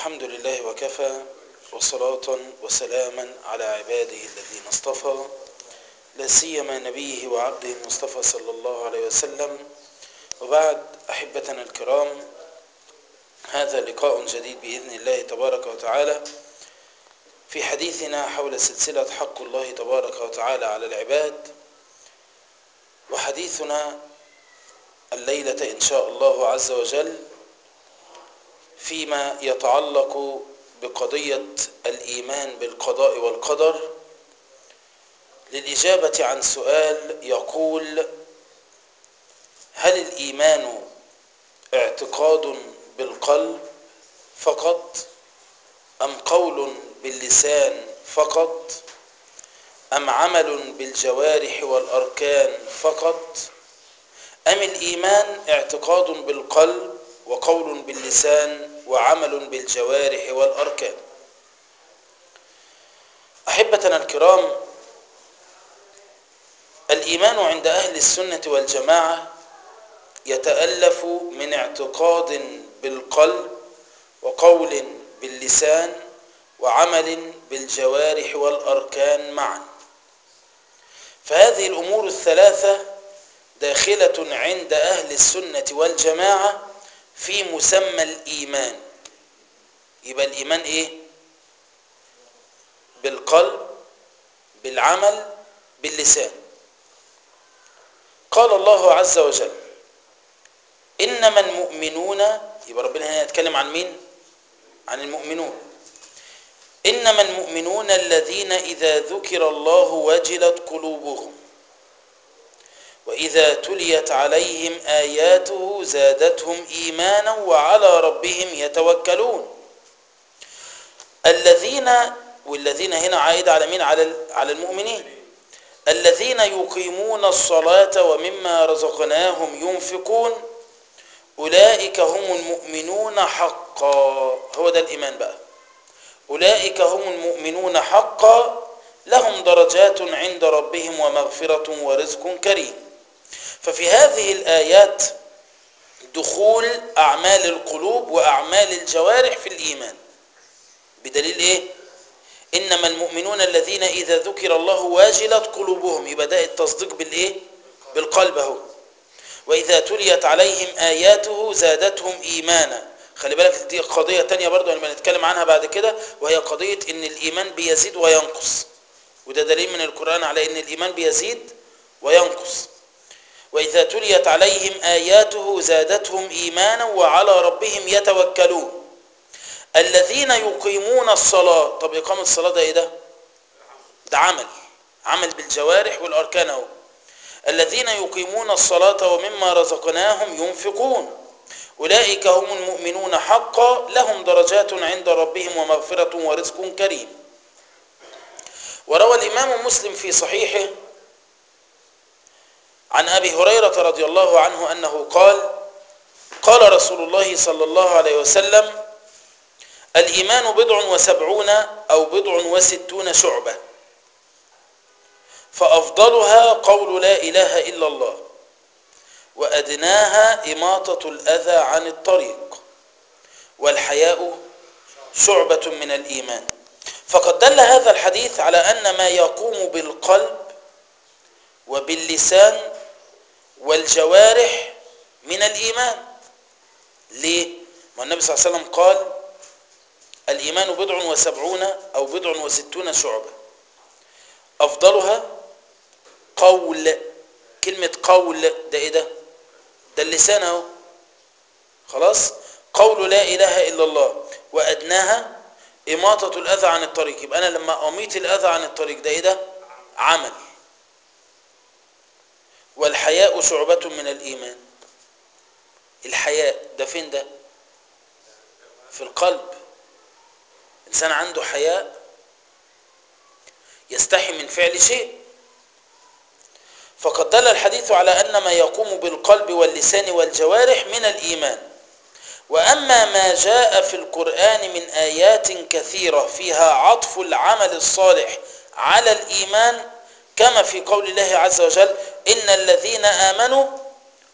الحمد لله وكفى وصلاة وسلاما على عباده الذين اصطفى لا سيما نبيه وعبده المصطفى صلى الله عليه وسلم وبعد أحبتنا الكرام هذا لقاء جديد بإذن الله تبارك وتعالى في حديثنا حول سلسلة حق الله تبارك وتعالى على العباد وحديثنا الليلة إن شاء الله عز وجل فيما يتعلق بقضية الإيمان بالقضاء والقدر للإجابة عن سؤال يقول هل الإيمان اعتقاد بالقلب فقط أم قول باللسان فقط أم عمل بالجوارح والأركان فقط أم الإيمان اعتقاد بالقلب وقول باللسان وعمل بالجوارح والأركان أحبتنا الكرام الإيمان عند أهل السنة والجماعة يتألف من اعتقاد بالقلب وقول باللسان وعمل بالجوارح والأركان معا فهذه الأمور الثلاثة داخلة عند أهل السنة والجماعة في مسمى الإيمان يبقى الإيمان إيه بالقلب بالعمل باللسان قال الله عز وجل إنما المؤمنون يبقى ربنا هنا يتكلم عن مين عن المؤمنون إنما المؤمنون الذين إذا ذكر الله وجلت قلوبهم وإذا تليت عليهم آياته زادتهم إيمانا وعلى ربهم يتوكلون الذين والذين هنا عائد على مين على على المؤمنين الذين يقيمون الصلاة ومما رزقناهم ينفقون أولئك هم المؤمنون حقا هو ده الإيمان بقى أولئك هم المؤمنون حقا لهم درجات عند ربهم ومغفرة ورزق كريم ففي هذه الآيات دخول أعمال القلوب وأعمال الجوارح في الإيمان بدليل إيه؟ إنما المؤمنون الذين إذا ذكر الله واجلت قلوبهم يبقى ده التصديق بالإيه؟ بالقلب أهو وإذا تليت عليهم آياته زادتهم إيمانا خلي بالك دي قضية تانية برضو لما نتكلم عنها بعد كده وهي قضية إن الإيمان بيزيد وينقص وده دليل من القرآن على إن الإيمان بيزيد وينقص وإذا تليت عليهم آياته زادتهم إيمانا وعلى ربهم يتوكلون الذين يقيمون الصلاة طب إقامة الصلاة ده إيه ده ده عمل عمل بالجوارح والأركان أهو الذين يقيمون الصلاة ومما رزقناهم ينفقون أولئك هم المؤمنون حقا لهم درجات عند ربهم ومغفرة ورزق كريم وروى الإمام مسلم في صحيحه عن أبي هريرة رضي الله عنه أنه قال قال رسول الله صلى الله عليه وسلم الإيمان بضع وسبعون أو بضع وستون شعبة فأفضلها قول لا إله إلا الله وأدناها إماطة الأذى عن الطريق والحياء شعبة من الإيمان فقد دل هذا الحديث على أن ما يقوم بالقلب وباللسان والجوارح من الإيمان ليه؟ ما النبي صلى الله عليه وسلم قال الإيمان بضع وسبعون أو بضع وستون شعبة أفضلها قول كلمة قول ده إيه ده؟ ده اللسان اهو خلاص قول لا إله إلا الله وأدناها إماطة الأذى عن الطريق يبقى أنا لما أميت الأذى عن الطريق ده إيه ده؟ عمل والحياء شعبة من الإيمان الحياء ده فين ده في القلب إنسان عنده حياء يستحي من فعل شيء فقد دل الحديث على أن ما يقوم بالقلب واللسان والجوارح من الإيمان وأما ما جاء في القرآن من آيات كثيرة فيها عطف العمل الصالح على الإيمان كما في قول الله عز وجل إن الذين آمنوا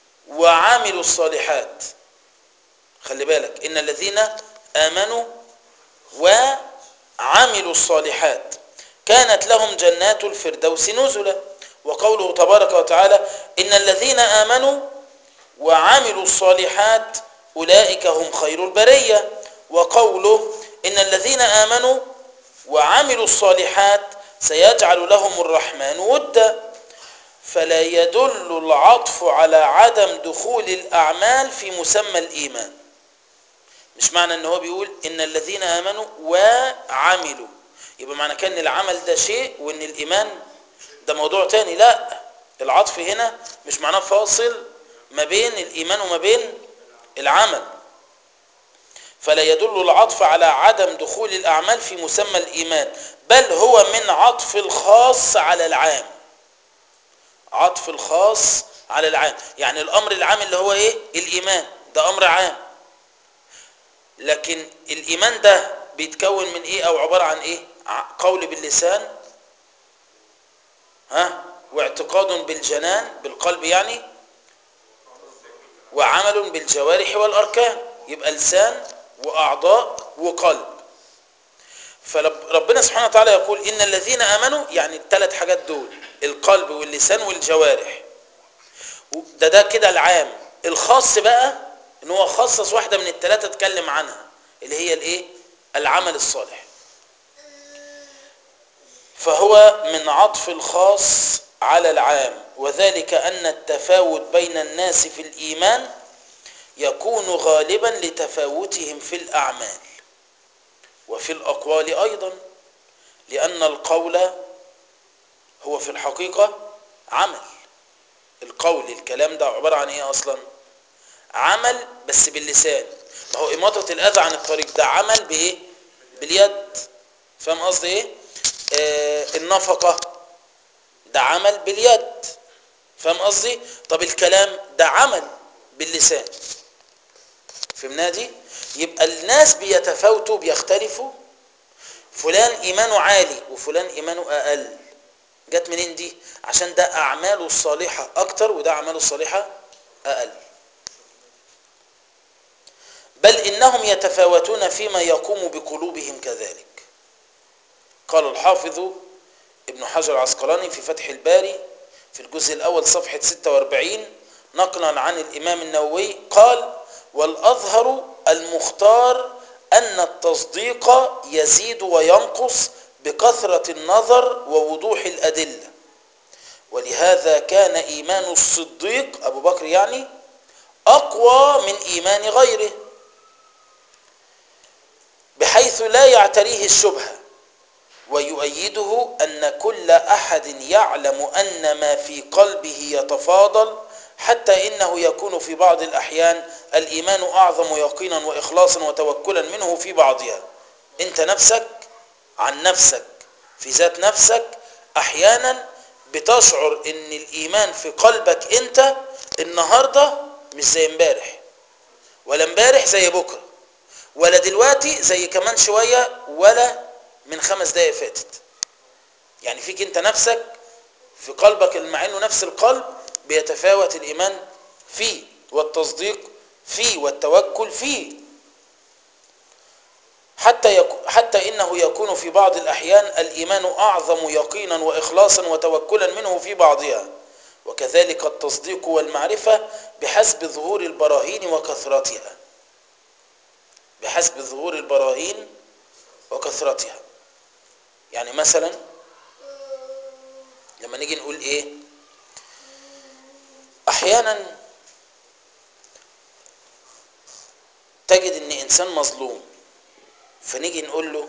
وعملوا الصالحات خلي بالك إن الذين آمنوا وعملوا الصالحات كانت لهم جنات الفردوس نزلا وقوله تبارك وتعالى إن الذين آمنوا وعملوا الصالحات أولئك هم خير البرية وقوله إن الذين آمنوا وعملوا الصالحات سيجعل لهم الرحمن ودا فلا يدل العطف على عدم دخول الأعمال في مسمى الإيمان مش معنى ان هو بيقول ان الذين آمنوا وعملوا يبقى معنى كان العمل ده شيء وان الإيمان ده موضوع تاني لا العطف هنا مش معناه فاصل ما بين الإيمان وما بين العمل فلا يدل العطف على عدم دخول الأعمال في مسمى الإيمان بل هو من عطف الخاص على العام عطف الخاص على العام يعني الأمر العام اللي هو إيه الإيمان ده أمر عام لكن الإيمان ده بيتكون من إيه أو عبارة عن إيه قول باللسان ها واعتقاد بالجنان بالقلب يعني وعمل بالجوارح والأركان يبقى لسان وأعضاء وقلب فربنا سبحانه وتعالى يقول إن الذين آمنوا يعني الثلاث حاجات دول القلب واللسان والجوارح ده ده كده العام الخاص بقى ان هو خصص واحدة من الثلاثة اتكلم عنها اللي هي الايه العمل الصالح فهو من عطف الخاص على العام وذلك أن التفاوت بين الناس في الإيمان يكون غالبا لتفاوتهم في الأعمال وفي الأقوال أيضا لأن القول هو في الحقيقة عمل القول الكلام ده عبارة عن ايه اصلا عمل بس باللسان ما هو إماطة الأذى عن الطريق ده عمل بايه باليد فاهم قصدي ايه آه النفقة ده عمل باليد فاهم قصدي طب الكلام ده عمل باللسان فهمنا دي يبقى الناس بيتفاوتوا بيختلفوا فلان ايمانه عالي وفلان ايمانه اقل جت منين دي عشان ده اعماله الصالحه اكتر وده اعماله الصالحه اقل بل انهم يتفاوتون فيما يقوم بقلوبهم كذلك قال الحافظ ابن حجر العسقلاني في فتح الباري في الجزء الاول صفحه 46 نقلا عن الامام النووي قال والاظهر المختار ان التصديق يزيد وينقص بكثرة النظر ووضوح الأدلة ولهذا كان إيمان الصديق أبو بكر يعني أقوى من إيمان غيره بحيث لا يعتريه الشبهة ويؤيده أن كل أحد يعلم أن ما في قلبه يتفاضل حتى إنه يكون في بعض الأحيان الإيمان أعظم يقينا وإخلاصا وتوكلا منه في بعضها أنت نفسك عن نفسك في ذات نفسك احيانا بتشعر ان الايمان في قلبك انت النهارده مش زي امبارح ولا امبارح زي بكره ولا دلوقتي زي كمان شويه ولا من خمس دقايق فاتت يعني فيك انت نفسك في قلبك مع انه نفس القلب بيتفاوت الايمان فيه والتصديق فيه والتوكل فيه حتى يكو حتى انه يكون في بعض الاحيان الايمان اعظم يقينا واخلاصا وتوكلا منه في بعضها وكذلك التصديق والمعرفه بحسب ظهور البراهين وكثرتها بحسب ظهور البراهين وكثرتها يعني مثلا لما نيجي نقول ايه احيانا تجد ان انسان مظلوم فنيجي نقول له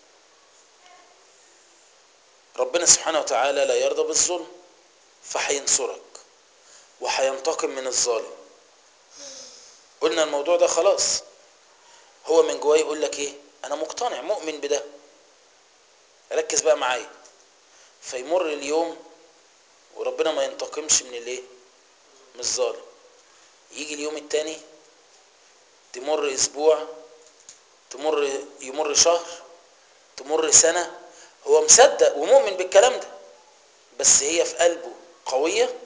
ربنا سبحانه وتعالى لا يرضى بالظلم فهينصرك وهينتقم من الظالم قلنا الموضوع ده خلاص هو من جواه يقول لك ايه انا مقتنع مؤمن بده ركز بقى معايا فيمر اليوم وربنا ما ينتقمش من الايه من الظالم يجي اليوم التاني تمر اسبوع تمر يمر شهر تمر سنة هو مصدق ومؤمن بالكلام ده بس هي في قلبه قوية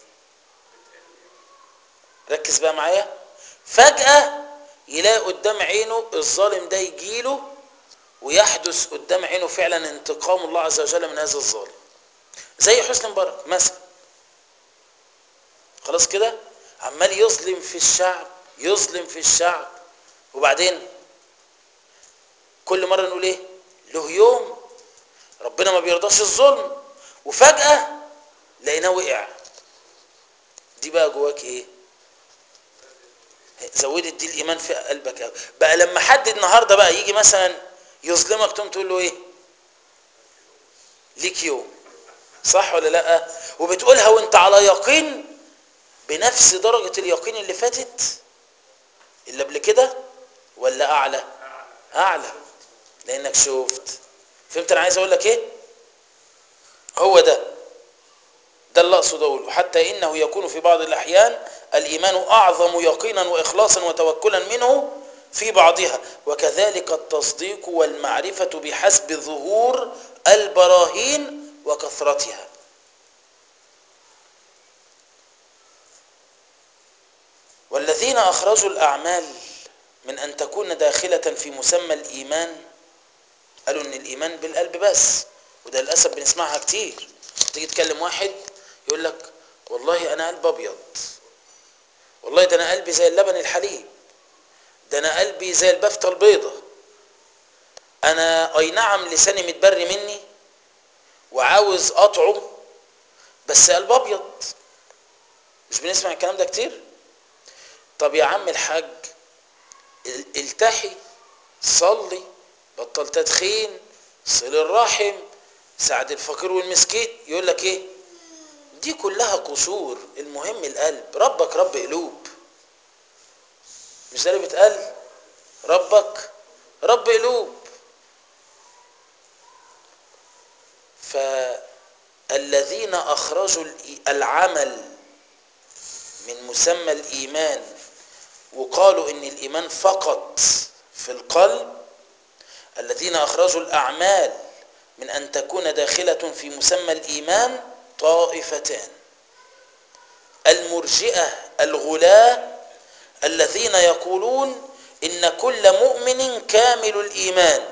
ركز بقى معايا فجأة يلاقي قدام عينه الظالم ده يجيله ويحدث قدام عينه فعلا انتقام الله عز وجل من هذا الظالم زي حسني مبارك مثلا خلاص كده عمال يظلم في الشعب يظلم في الشعب وبعدين كل مرة نقول ايه له يوم ربنا ما بيرضاش الظلم وفجأة لقيناه وقع دي بقى جواك ايه زودت دي الايمان في قلبك أوي. بقى لما حد النهارده بقى يجي مثلا يظلمك تقوم تقول له ايه ليك يوم صح ولا لا وبتقولها وانت على يقين بنفس درجة اليقين اللي فاتت اللي قبل كده ولا اعلى اعلى لانك شفت فهمت انا عايز اقول لك ايه هو ده ده اللي اقصد اقوله حتى انه يكون في بعض الاحيان الايمان اعظم يقينا واخلاصا وتوكلا منه في بعضها وكذلك التصديق والمعرفه بحسب ظهور البراهين وكثرتها والذين اخرجوا الاعمال من ان تكون داخله في مسمى الايمان قالوا ان الايمان بالقلب بس وده للاسف بنسمعها كتير تيجي تكلم واحد يقول لك والله انا قلب ابيض والله ده انا قلبي زي اللبن الحليب ده انا قلبي زي البفتة البيضة انا اي نعم لساني متبري مني وعاوز اطعم بس قلب ابيض مش بنسمع الكلام ده كتير طب يا عم الحاج التحي صلي بطل تدخين صل الرحم ساعد الفقير والمسكين يقول لك ايه دي كلها قصور المهم القلب ربك رب قلوب مش ده اللي بيتقال ربك رب قلوب فالذين اخرجوا العمل من مسمى الايمان وقالوا ان الايمان فقط في القلب الذين اخرجوا الاعمال من ان تكون داخله في مسمى الايمان طائفتان المرجئه الغلاة الذين يقولون ان كل مؤمن كامل الايمان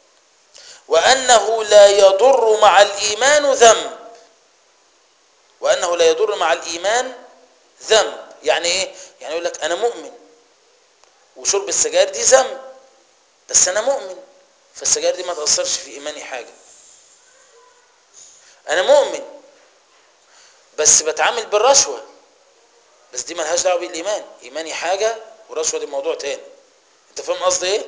وانه لا يضر مع الايمان ذنب وانه لا يضر مع الايمان ذنب يعني ايه يعني يقول لك انا مؤمن وشرب السجاير دي ذنب بس انا مؤمن فالسجاير دي ما تاثرش في ايماني حاجه انا مؤمن بس بتعامل بالرشوه بس دي ملهاش دعوه بالايمان ايماني حاجه والرشوه دي موضوع تاني انت فاهم قصدي ايه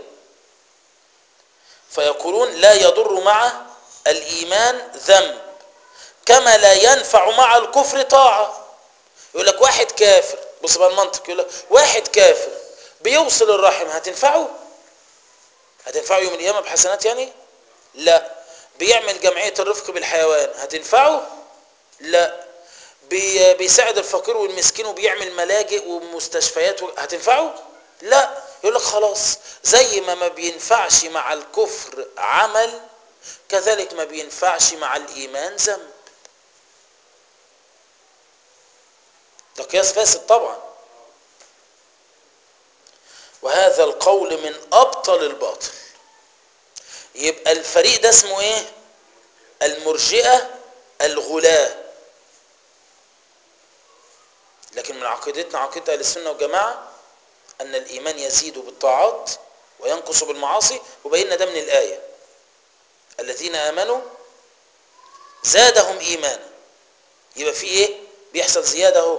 فيقولون لا يضر مع الايمان ذنب كما لا ينفع مع الكفر طاعه يقول لك واحد كافر بص بقى المنطق يقول لك واحد كافر بيوصل الرحم هتنفعه هتنفعه يوم القيامه بحسنات يعني لا بيعمل جمعيه الرفق بالحيوان هتنفعه لا بي بيساعد الفقير والمسكين وبيعمل ملاجئ ومستشفيات هتنفعه لا يقول لك خلاص زي ما ما بينفعش مع الكفر عمل كذلك ما بينفعش مع الايمان ذنب ده قياس فاسد طبعا وهذا القول من ابطل الباطل يبقى الفريق ده اسمه ايه المرجئه الغلاة لكن من عقيدتنا عقيده اهل السنه والجماعه ان الايمان يزيد بالطاعات وينقص بالمعاصي وبينا ده من الايه الذين امنوا زادهم ايمانا يبقى في ايه بيحصل زياده اهو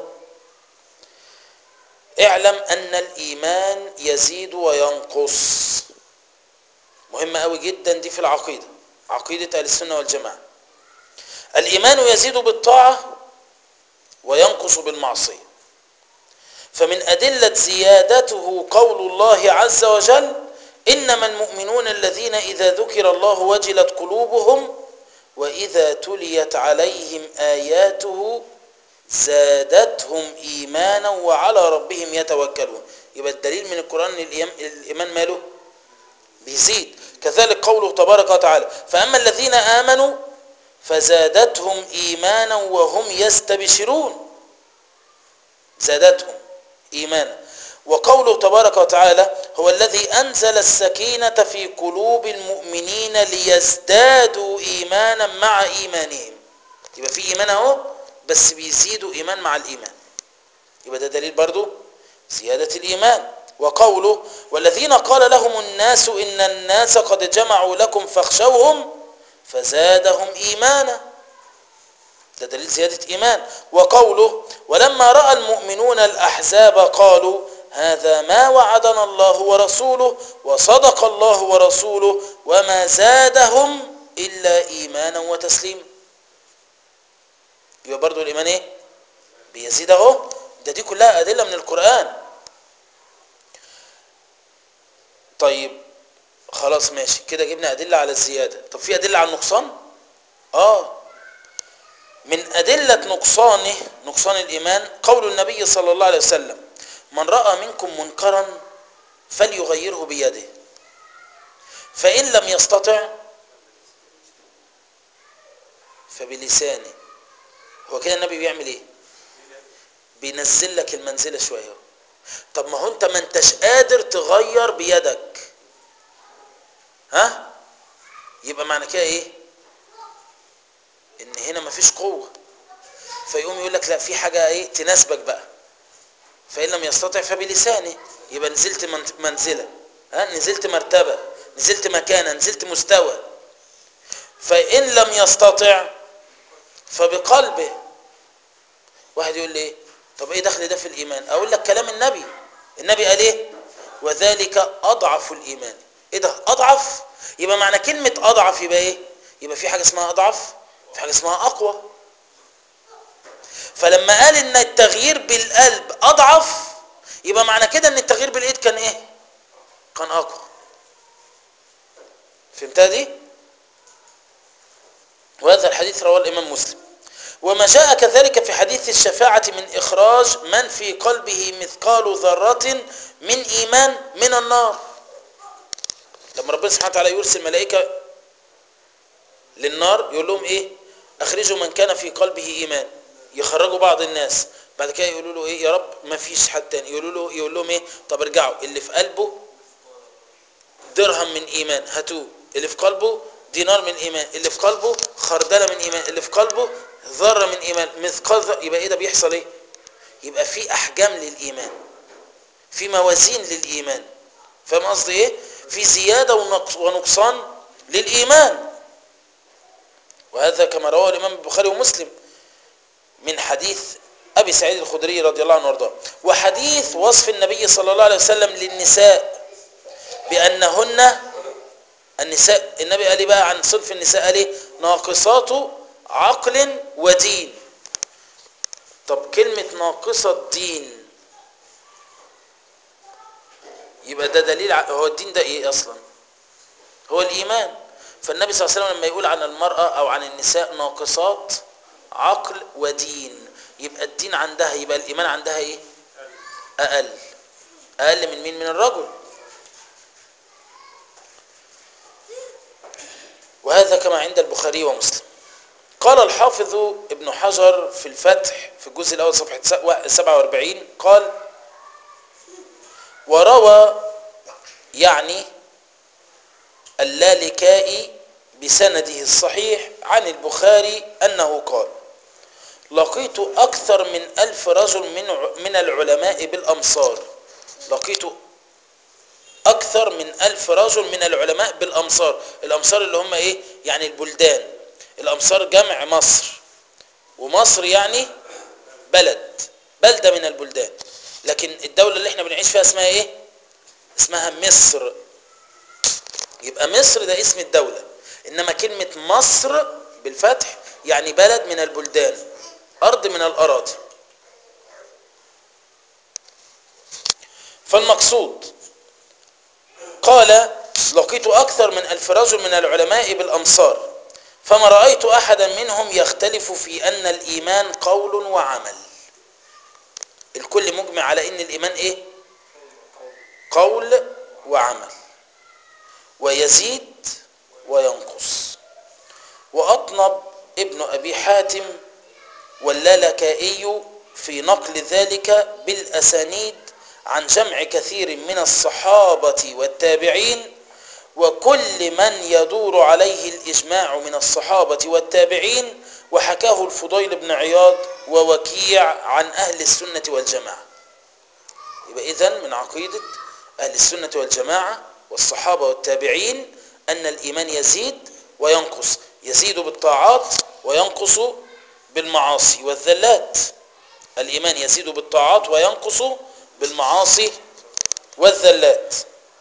اعلم ان الايمان يزيد وينقص مهمه قوي جدا دي في العقيده عقيده اهل السنه والجماعه الايمان يزيد بالطاعه وينقص بالمعصيه فمن ادله زيادته قول الله عز وجل انما المؤمنون الذين اذا ذكر الله وجلت قلوبهم واذا تليت عليهم اياته زادتهم ايمانا وعلى ربهم يتوكلون يبقى الدليل من القران ان الايمان ماله بيزيد كذلك قوله تبارك وتعالى فاما الذين امنوا فزادتهم ايمانا وهم يستبشرون زادتهم ايمانا وقوله تبارك وتعالى هو الذي أنزل السكينة في قلوب المؤمنين ليزدادوا إيمانا مع إيمانهم يبقى في إيمان أهو بس بيزيدوا إيمان مع الإيمان يبقى ده دليل برضو زيادة الإيمان وقوله والذين قال لهم الناس إن الناس قد جمعوا لكم فاخشوهم فزادهم إيمانا ده دليل زيادة إيمان وقوله ولما رأى المؤمنون الأحزاب قالوا هذا ما وعدنا الله ورسوله وصدق الله ورسوله وما زادهم إلا إيمانا وتسليما يبقى برضو الإيمان إيه بيزيد أهو ده دي كلها أدلة من القرآن طيب خلاص ماشي كده جبنا أدلة على الزيادة طب في أدلة على النقصان آه من أدلة نقصانه نقصان الإيمان قول النبي صلى الله عليه وسلم من رأى منكم منكرا فليغيره بيده فإن لم يستطع فبلسانه هو كده النبي بيعمل ايه بينزل لك المنزلة شوية طب ما هو انت ما انتش قادر تغير بيدك ها يبقى معنى كده ايه ان هنا مفيش قوة فيقوم يقول لك لا في حاجة ايه تناسبك بقى فإن لم يستطع فبلسانه يبقى نزلت منزلة ها نزلت مرتبة نزلت مكانة نزلت مستوى فإن لم يستطع فبقلبه واحد يقول لي ايه طب ايه دخل ده في الإيمان اقول لك كلام النبي النبي قال ايه وذلك أضعف الإيمان ايه ده أضعف يبقى معنى كلمة أضعف يبقى ايه يبقى في حاجة اسمها أضعف في حاجة اسمها أقوى فلما قال ان التغيير بالقلب اضعف يبقى معنى كده ان التغيير بالايد كان ايه كان اقوى فهمتها دي وهذا الحديث رواه الامام مسلم وما جاء كذلك في حديث الشفاعة من إخراج من في قلبه مثقال ذرة من إيمان من النار لما ربنا سبحانه وتعالى يرسل ملائكة للنار يقول لهم إيه أخرجوا من كان في قلبه إيمان يخرجوا بعض الناس بعد كده يقولوا له ايه يا رب ما فيش حد تاني يقولوا له يقول لهم ايه طب ارجعوا اللي في قلبه درهم من ايمان هاتوه اللي في قلبه دينار من ايمان اللي في قلبه خردله من ايمان اللي في قلبه ذره من ايمان مثقال يبقى ايه ده بيحصل ايه يبقى في احجام للايمان في موازين للايمان فاهم قصدي ايه في زياده ونقصان للايمان وهذا كما رواه الامام البخاري ومسلم من حديث أبي سعيد الخدري رضي الله عنه وارضاه وحديث وصف النبي صلى الله عليه وسلم للنساء بأنهن النساء النبي قال لي بقى عن صنف النساء قال لي ناقصات عقل ودين طب كلمة ناقصة دين يبقى ده دليل هو الدين ده ايه اصلا هو الايمان فالنبي صلى الله عليه وسلم لما يقول عن المرأة او عن النساء ناقصات عقل ودين يبقى الدين عندها يبقى الإيمان عندها إيه أقل أقل من مين من الرجل وهذا كما عند البخاري ومسلم قال الحافظ ابن حجر في الفتح في الجزء الأول صفحة 47 قال وروى يعني اللالكائي بسنده الصحيح عن البخاري أنه قال لقيت أكثر من ألف رجل من من العلماء بالأمصار لقيت أكثر من ألف رجل من العلماء بالأمصار الأمصار اللي هم إيه يعني البلدان الأمصار جمع مصر ومصر يعني بلد بلدة من البلدان لكن الدولة اللي احنا بنعيش فيها اسمها ايه اسمها مصر يبقى مصر ده اسم الدولة انما كلمة مصر بالفتح يعني بلد من البلدان ارض من الاراضي فالمقصود قال لقيت اكثر من الف رجل من العلماء بالامصار فما رأيت احدا منهم يختلف في ان الايمان قول وعمل الكل مجمع على ان الايمان ايه قول وعمل ويزيد وينقص وأطنب ابن أبي حاتم واللالكائي في نقل ذلك بالأسانيد عن جمع كثير من الصحابة والتابعين وكل من يدور عليه الإجماع من الصحابة والتابعين وحكاه الفضيل بن عياض ووكيع عن أهل السنة والجماعة يبقى إذن من عقيدة أهل السنة والجماعة والصحابة والتابعين أن الإيمان يزيد وينقص يزيد بالطاعات وينقص بالمعاصي والذلات الإيمان يزيد بالطاعات وينقص بالمعاصي والذلات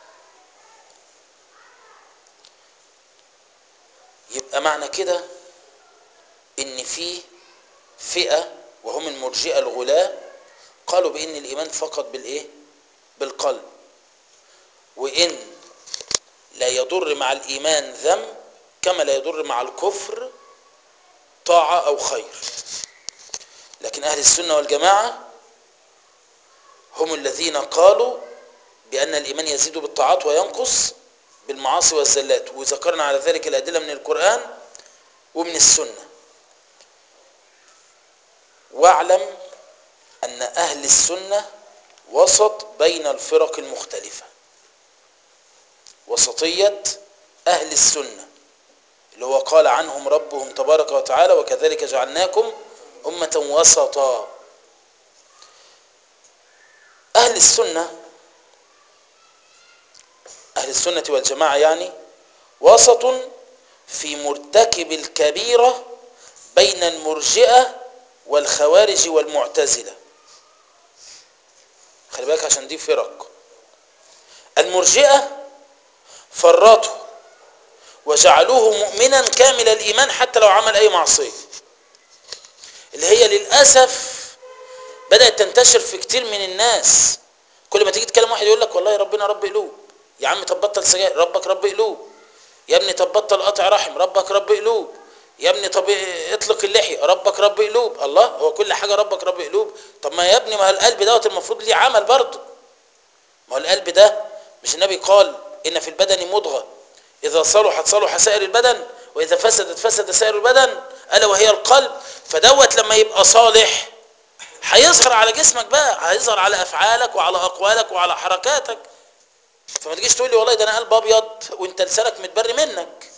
يبقى معنى كده ان في فئة وهم المرجئة الغلاة قالوا بان الايمان فقط بالايه بالقلب وان لا يضر مع الايمان ذنب كما لا يضر مع الكفر طاعة او خير لكن اهل السنة والجماعة هم الذين قالوا بان الايمان يزيد بالطاعات وينقص بالمعاصي والزلات وذكرنا على ذلك الادلة من القرآن ومن السنة واعلم أن أهل السنة وسط بين الفرق المختلفة وسطية أهل السنة اللي هو قال عنهم ربهم تبارك وتعالى وكذلك جعلناكم أمة وسطا أهل السنة أهل السنة والجماعة يعني وسط في مرتكب الكبيرة بين المرجئة والخوارج والمعتزلة خلي بالك عشان دي فرق المرجئة فرطوا وجعلوه مؤمنا كامل الإيمان حتى لو عمل أي معصية اللي هي للأسف بدأت تنتشر في كتير من الناس كل ما تيجي تكلم واحد يقول لك والله ربنا رب قلوب يا عم طب بطل سجاير ربك رب قلوب يا ابني طب بطل قطع رحم ربك رب قلوب يا ابني طب اطلق اللحية ربك رب قلوب الله هو كل حاجة ربك رب قلوب طب ما يا ابني ما القلب دوت المفروض ليه عمل برضه ما هو القلب ده مش النبي قال ان في البدن مضغة اذا صلحت صلح سائر البدن واذا فسدت فسد سائر البدن الا وهي القلب فدوت لما يبقى صالح هيظهر على جسمك بقى هيظهر على افعالك وعلى اقوالك وعلى حركاتك فما تجيش تقول لي والله ده انا قلب ابيض وانت لسانك متبري منك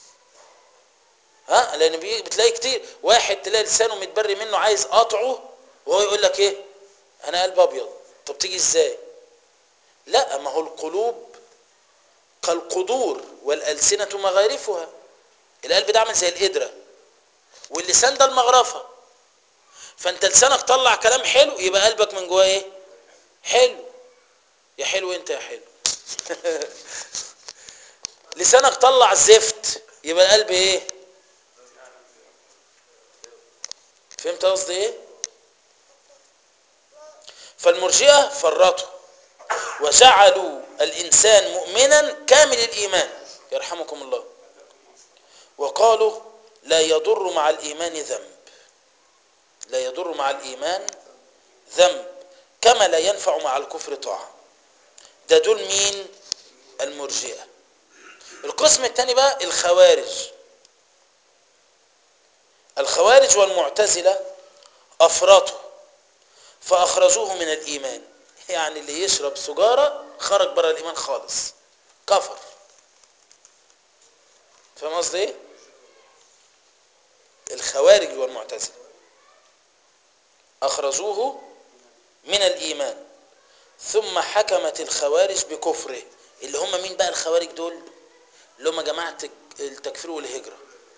ها لان بتلاقي كتير واحد تلاقي لسانه متبري منه عايز قطعه وهو يقول لك ايه انا قلب ابيض طب تيجي ازاي لا ما هو القلوب كالقدور والالسنه مغارفها القلب ده عامل زي القدره واللسان ده المغرفه فانت لسانك طلع كلام حلو يبقى قلبك من جواه ايه حلو يا حلو انت يا حلو لسانك طلع زفت يبقى القلب ايه فهمت قصدي ايه فالمرجئه فرطوا وجعلوا الانسان مؤمنا كامل الايمان يرحمكم الله وقالوا لا يضر مع الايمان ذنب لا يضر مع الايمان ذنب كما لا ينفع مع الكفر طاعه ده دول مين المرجئه القسم الثاني بقى الخوارج الخوارج والمعتزله افرطوا فاخرجوه من الايمان يعني اللي يشرب سجاره خرج بره الايمان خالص كفر فاهم قصدي ايه الخوارج والمعتزله اخرجوه من الايمان ثم حكمت الخوارج بكفره اللي هم مين بقى الخوارج دول اللي هم جماعه التكفير والهجره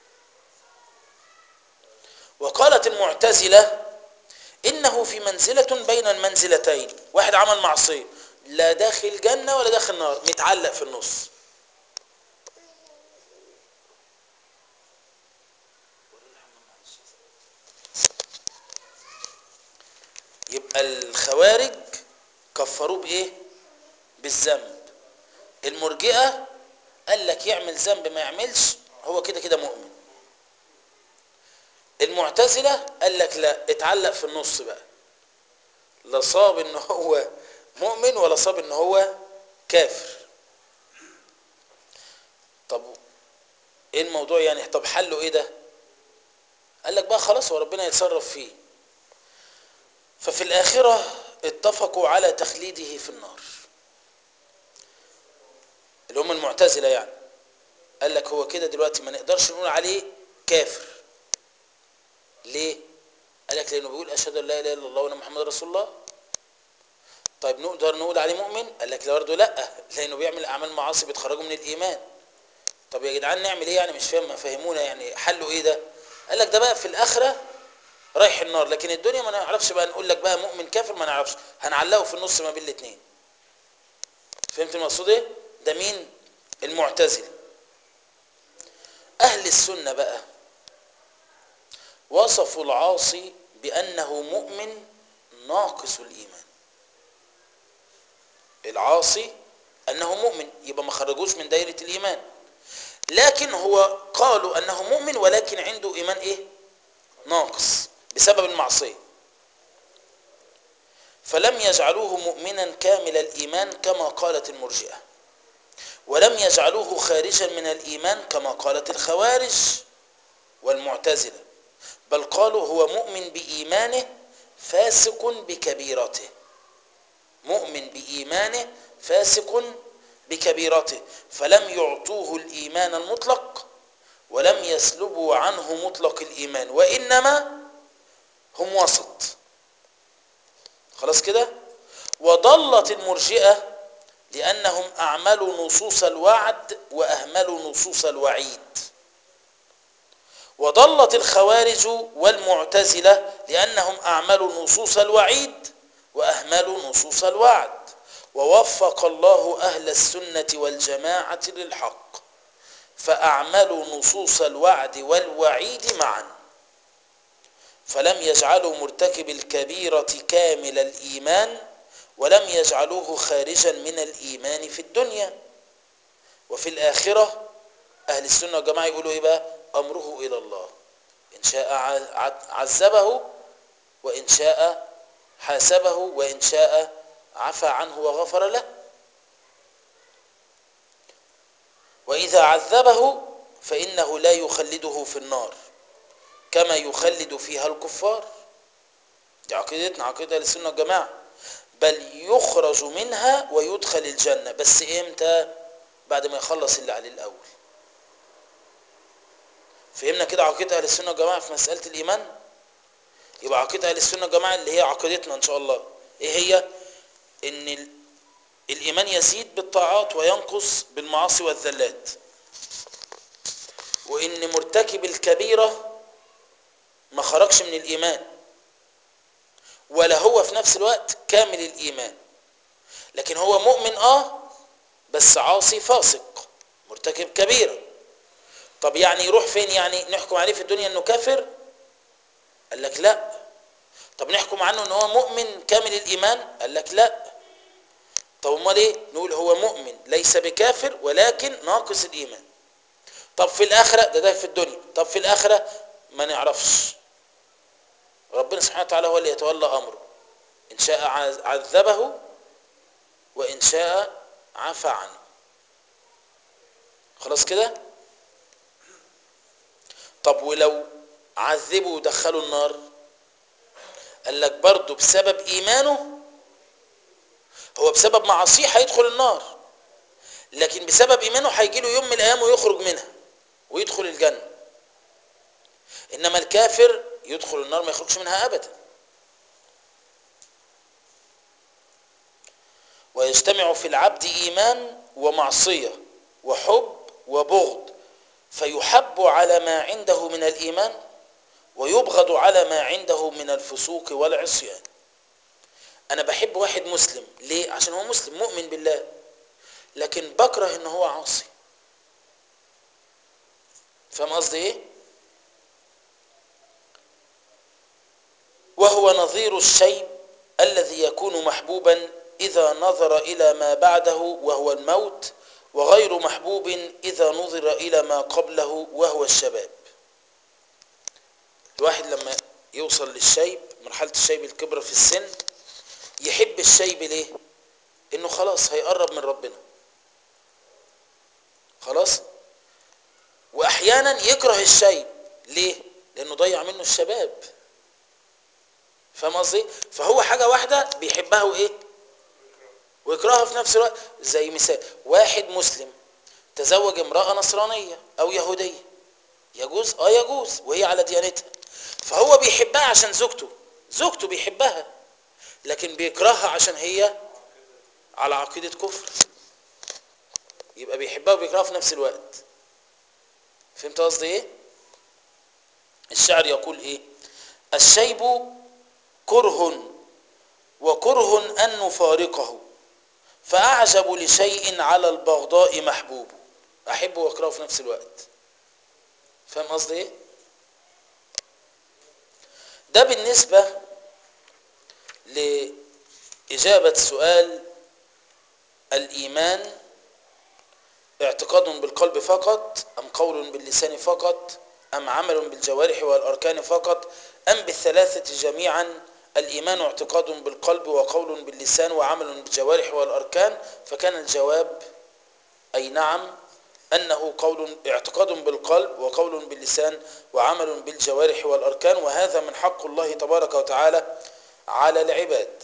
وقالت المعتزله انه في منزله بين المنزلتين واحد عمل معصيه لا داخل جنه ولا داخل نار متعلق في النص يبقى الخوارج كفروه بايه بالذنب المرجئه قال لك يعمل ذنب ما يعملش هو كده كده مؤمن المعتزله قال لك لا اتعلق في النص بقى لا صاب ان هو مؤمن ولا صاب ان هو كافر طب ايه الموضوع يعني طب حله ايه ده قال لك بقى خلاص هو ربنا يتصرف فيه ففي الآخرة اتفقوا على تخليده في النار اللي هم المعتزلة يعني قال لك هو كده دلوقتي ما نقدرش نقول عليه كافر ليه قال لك لانه بيقول اشهد ان لا اله الا الله وان محمد رسول الله طيب نقدر نقول عليه مؤمن قال لك برضه لا لانه بيعمل اعمال معاصي بتخرجه من الايمان طب يا جدعان نعمل ايه يعني مش فاهم ما فهمونا يعني حله ايه ده قال لك ده بقى في الاخره رايح النار لكن الدنيا ما نعرفش بقى نقول لك بقى مؤمن كافر ما نعرفش هنعلقه في النص ما بين الاثنين فهمت المقصود ايه ده مين المعتزله اهل السنه بقى وصفوا العاصي بانه مؤمن ناقص الايمان العاصي انه مؤمن يبقى ما خرجوش من دائره الايمان لكن هو قالوا انه مؤمن ولكن عنده ايمان ايه ناقص بسبب المعصيه فلم يجعلوه مؤمنا كامل الايمان كما قالت المرجئه ولم يجعلوه خارجا من الايمان كما قالت الخوارج والمعتزله بل قالوا هو مؤمن بايمانه فاسق بكبيرته مؤمن بايمانه فاسق بكبيرته فلم يعطوه الايمان المطلق ولم يسلبوا عنه مطلق الايمان وانما هم وسط خلاص كده وضلت المرجئه لانهم اعملوا نصوص الوعد واهملوا نصوص الوعيد وضلت الخوارج والمعتزله لانهم اعملوا نصوص الوعيد واهملوا نصوص الوعد ووفق الله اهل السنه والجماعه للحق فاعملوا نصوص الوعد والوعيد معا فلم يجعلوا مرتكب الكبيره كامل الايمان ولم يجعلوه خارجا من الايمان في الدنيا وفي الاخره اهل السنه والجماعه يقولوا ايه بقى امره الى الله ان شاء عذبه وان شاء حاسبه وان شاء عفى عنه وغفر له واذا عذبه فانه لا يخلده في النار كما يخلد فيها الكفار دي عقيدتنا عقيده للسنه والجماعه بل يخرج منها ويدخل الجنه بس امتى بعد ما يخلص اللي عليه الاول فهمنا كده عقيده اهل السنه والجماعه في مساله الايمان يبقى عقيده اهل السنه والجماعه اللي هي عقيدتنا ان شاء الله ايه هي ان الايمان يزيد بالطاعات وينقص بالمعاصي والذلات وان مرتكب الكبيره ما خرجش من الايمان ولا هو في نفس الوقت كامل الايمان لكن هو مؤمن اه بس عاصي فاسق مرتكب كبيره طب يعني يروح فين يعني نحكم عليه في الدنيا انه كافر قال لك لا طب نحكم عنه ان هو مؤمن كامل الايمان قال لك لا طب امال ايه نقول هو مؤمن ليس بكافر ولكن ناقص الايمان طب في الاخره ده ده في الدنيا طب في الاخره ما نعرفش ربنا سبحانه وتعالى هو اللي يتولى امره ان شاء عذبه وان شاء عفى عنه خلاص كده طب ولو عذبوا ودخلوا النار قال لك برضه بسبب ايمانه هو بسبب معاصيه هيدخل النار لكن بسبب ايمانه هيجي له يوم من الايام ويخرج منها ويدخل الجنه انما الكافر يدخل النار ما يخرجش منها ابدا ويجتمع في العبد ايمان ومعصيه وحب وبغض فيحب على ما عنده من الايمان ويبغض على ما عنده من الفسوق والعصيان انا بحب واحد مسلم ليه عشان هو مسلم مؤمن بالله لكن بكره ان هو عاصي فاهم قصدي ايه وهو نظير الشيب الذي يكون محبوبا اذا نظر الى ما بعده وهو الموت وغير محبوب اذا نظر الى ما قبله وهو الشباب الواحد لما يوصل للشيب مرحله الشيب الكبرى في السن يحب الشيب ليه انه خلاص هيقرب من ربنا خلاص واحيانا يكره الشيب ليه لانه ضيع منه الشباب فاهم قصدي فهو حاجه واحده بيحبها وايه ويكرهها في نفس الوقت زي مثال واحد مسلم تزوج امراه نصرانيه او يهوديه يجوز اه يجوز وهي على ديانتها فهو بيحبها عشان زوجته زوجته بيحبها لكن بيكرهها عشان هي على عقيده كفر يبقى بيحبها وبيكرهها في نفس الوقت فهمت قصدي ايه الشعر يقول ايه الشيب كره وكره ان نفارقه فاعجب لشيء على البغضاء محبوب احبه واكرهه في نفس الوقت فاهم قصدي ايه ده بالنسبه لاجابه سؤال الايمان اعتقاد بالقلب فقط ام قول باللسان فقط ام عمل بالجوارح والاركان فقط ام بالثلاثه جميعا الايمان اعتقاد بالقلب وقول باللسان وعمل بالجوارح والاركان فكان الجواب اي نعم انه قول اعتقاد بالقلب وقول باللسان وعمل بالجوارح والاركان وهذا من حق الله تبارك وتعالى على العباد